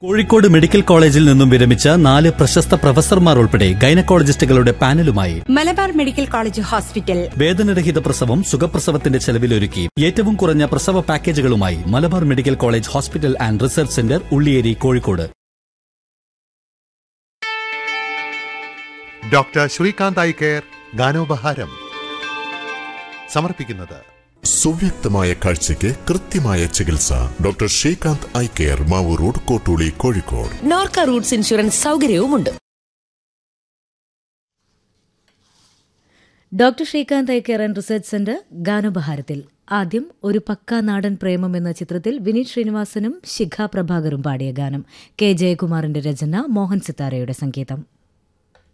Kozhikode medical കോളേജിൽ നിന്നും വിരമിച്ച നാല് പ്രശസ്ത പ്രൊഫസർമാർ ഉൾപ്പെടെ ഗൈനക്കോളജിസ്റ്റുകളുടെ പാനലുമായി മലബാർ മെഡിക്കൽ കോളേജ് ഹോസ്പിറ്റൽ വേദനരഹിത പ്രസവം സുഖപ്രസവത്തിന്റെ ചെലവിലൊരുക്കി ഏറ്റവും കുറഞ്ഞ പ്രസവ പാക്കേജുകളുമായി Malabar medical college hospital and research centre Ulliyeri Kozhikode doctor Srikanth eye care ഗാനോപഹാരം സമർപ്പിക്കുന്നത് സുവ്യക്തമായ കാഴ്ചയ്ക്ക് കൃത്യമായ ചികിത്സ doctor Srikanth eye care Mavoor road Kottooli Kozhikode Norka roots insurance സൗകര്യവുമുണ്ട് doctor Srikanth eye care and research centre ഗാനോപഹാരത്തിൽ ആദ്യം ഒരു പക്കാ നാടൻ പ്രേമം എന്ന ചിത്രത്തിൽ വിനീത് ശ്രീനിവാസനും ശിഖ പ്രഭാകറും പാടിയ ഗാനം കെ ജയകുമാറിന്റെ രചന മോഹൻ സിത്താരയുടെ സംഗീതം